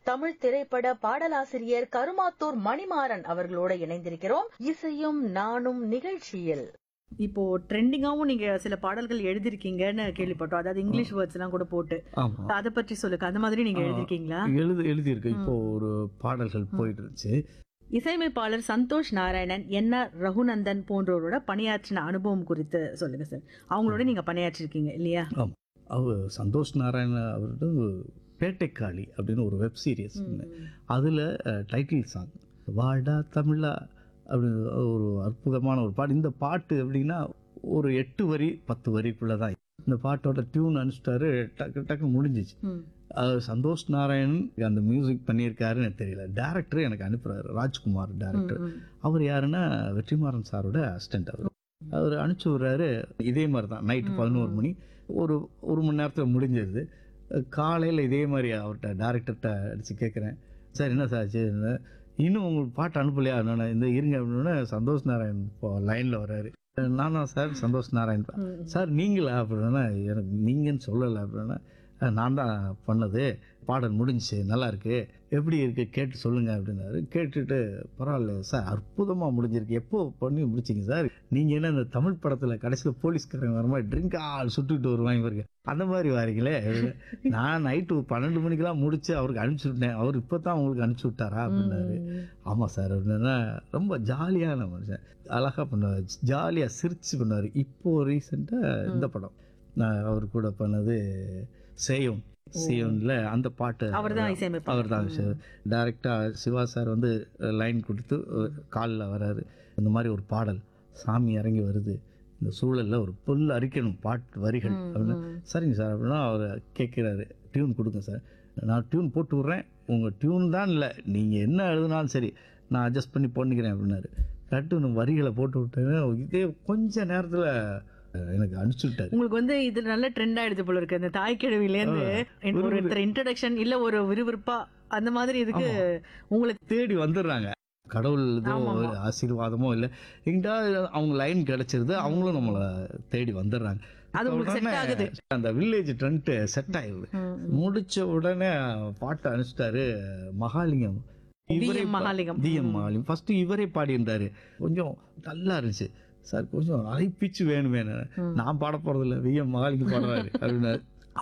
தமிழ் திரைப்பட பாடலாசிரியர் கருமாத்தூர் மணிமாறன் அவர்களோட இணைந்திருக்கிறோம் இசையும் நானும் நிகழ்ச்சியில் இப்போ ட்ரெண்டிங்காவும் நீங்க சில பாடல்கள் எழுதிருக்கீங்கன்னு கேள்விப்பட்டோம் அதாவது இங்கிலீஷ் வேர்ட்ஸ் எல்லாம் கூட போட்டு ஆமா அதை பற்றி சொல்லுங்க அந்த மாதிரி நீங்க ஆ. எழுதிருக்கீங்களா எழுது எழுதியிருக்கு இப்போ ஒரு பாடல்கள் போயிட்டு இருந்துச்சு இசையமைப்பாளர் சந்தோஷ் நாராயணன் என் ஆர் ரகுநந்தன் போன்றோரோட பணியாற்றின அனுபவம் குறித்து சொல்லுங்க சார் அவங்களோட நீங்க பணியாற்றிருக்கீங்க இல்லையா அவர் சந்தோஷ் நாராயண அவரோட பேட்டைக்காளி அப்படின்னு ஒரு வெப் சீரிஸ் அதில் டைட்டில் சாங் வாடா தமிழா அப்படின்னு ஒரு அற்புதமான ஒரு பாட்டு இந்த பாட்டு எப்படின்னா ஒரு எட்டு வரி பத்து வரிக்குள்ளே தான் இந்த பாட்டோட டியூன் அனுப்பிச்சிட்டாரு டக்கு டக்கு முடிஞ்சிச்சு ம். அது சந்தோஷ் நாராயணன் அந்த மியூசிக் பண்ணியிருக்காருன்னு எனக்கு தெரியல டேரக்டர் எனக்கு அனுப்புறாரு ராஜ்குமார் டேரக்டர் ம், ம். அவர் யாருன்னா வெற்றிமாறன் சாரோட அசிஸ்டன்ட் அவர் அவர் அனுப்பிச்சு விடுறாரு இதே மாதிரி தான் நைட்டு பதினோரு மணி ஒரு ஒரு மணி நேரத்தில் முடிஞ்சிருது காலையில் இதே மாதிரி அவர்கிட்ட டேரக்டர்கிட்ட அடித்து கேட்குறேன் சார் என்ன சார் ஆச்சு என்ன, இன்னும் உங்களுக்கு பாட்டு அனுப்பலையா நான் இந்த இருங்க அப்படின்னு சந்தோஷ் நாராயண் இப்போ லைனில் வர்றாரு நானா சார் சந்தோஷ் நாராயண் ம், ம். சார் நீங்களா அப்படின்னா எனக்கு நீங்கன்னு சொல்லலை அப்படின்னா "அஹ், நான் தான் பண்ணது பாடல் முடிஞ்சுச்சு நல்லா இருக்கு எப்படி இருக்கு கேட்டு சொல்லுங்க அப்படின்னாரு கேட்டுட்டு பரவாயில்ல சார் அற்புதமாக முடிஞ்சிருக்கு எப்போ பண்ணி முடிச்சிங்க சார் நீங்கள் என்ன இந்த தமிழ் படத்தில் கடைசியில் போலீஸ்காரங்க வர மாதிரி ட்ரிங்க் ஆள் சுட்டுக்கிட்டு வருவாங்க பாருங்க அந்த மாதிரி வாரீங்களே நான் நைட்டு பன்னெண்டு மணிக்கெல்லாம் முடிச்சு அவருக்கு அனுப்பிச்சி விட்டேன் அவர் இப்போ தான் உங்களுக்கு அனுப்பிச்சி விட்டாரா அப்படின்னாரு ஆமாம் சார் அப்படின்னா ரொம்ப ஜாலியான மனுஷன் அழகாக பண்ணுவார் ஜாலியாக சிரிச்சு பண்ணுவார் இப்போ ரீசெண்டாக இந்த படம் நான் அவர் கூட பண்ணது சேயம் சேயம்ல அந்த பாட்டு அவர்தான் இசையமைப்பாளர். அவர் தான் டைரெக்டாக சிவா சார் வந்து லைன் கொடுத்து காலில் வராரு இந்த மாதிரி ஒரு பாடல் சாமி இறங்கி வருது இந்த சூழலில் ஒரு புல் அரிக்கணும் பாட்டு வரிகள் அப்படின்னு சரிங்க சார் அப்படின்னா அவர் கேட்குறாரு டியூன் கொடுங்க சார் நான் டியூன் போட்டு விட்றேன் உங்கள் டியூன் தான் இல்லை நீங்கள் என்ன எழுதுனாலும் சரி நான் அட்ஜஸ்ட் பண்ணி பண்ணிக்கிறேன் அப்படின்னாரு கரெக்டு வரிகளை போட்டு விட்டேன் இதே கொஞ்ச நேரத்தில் எனக்கு அனுப்பிச்சு விட்டாரு உங்களுக்கு வந்து இது நல்ல ட்ரெண்ட் ஆயிடுது போல இருக்கு அந்த தாய் கிழவில இருந்து ஒரு ஒருத்தர் இன்ட்ரடக்ஷன் இல்ல ஒரு விறுவிறுப்பா அந்த மாதிரி இதுக்கு உங்களுக்கு தேடி வந்துடுறாங்க கடவுள் இதோ ஆமா, ஆமா. ஆசீர்வாதமோ இல்லை எங்கிட்ட அவங்க லைன் கிடைச்சிருது அவங்களும் நம்மளை தேடி வந்துடுறாங்க அது உங்களுக்கு செட் உடனே ஆகுது அந்த வில்லேஜ் ட்ரெண்ட் செட் ஆயிடுது ம். முடிச்ச உடனே பாட்டை அனுப்பிச்சிட்டாரு மகாலிங்கம் இவரே DM Mahalingam. TM Mahalingam first இவரே பாடியிருந்தாரு கொஞ்சம் நல்லா இருந்துச்சு சார் கொஞ்சம் அரைப்பிச்சு வேணும் வேணும் நான் பாட போறது இல்லை விஎம் மகாலிங்கம் பாடுறாரு அப்படின்னாரு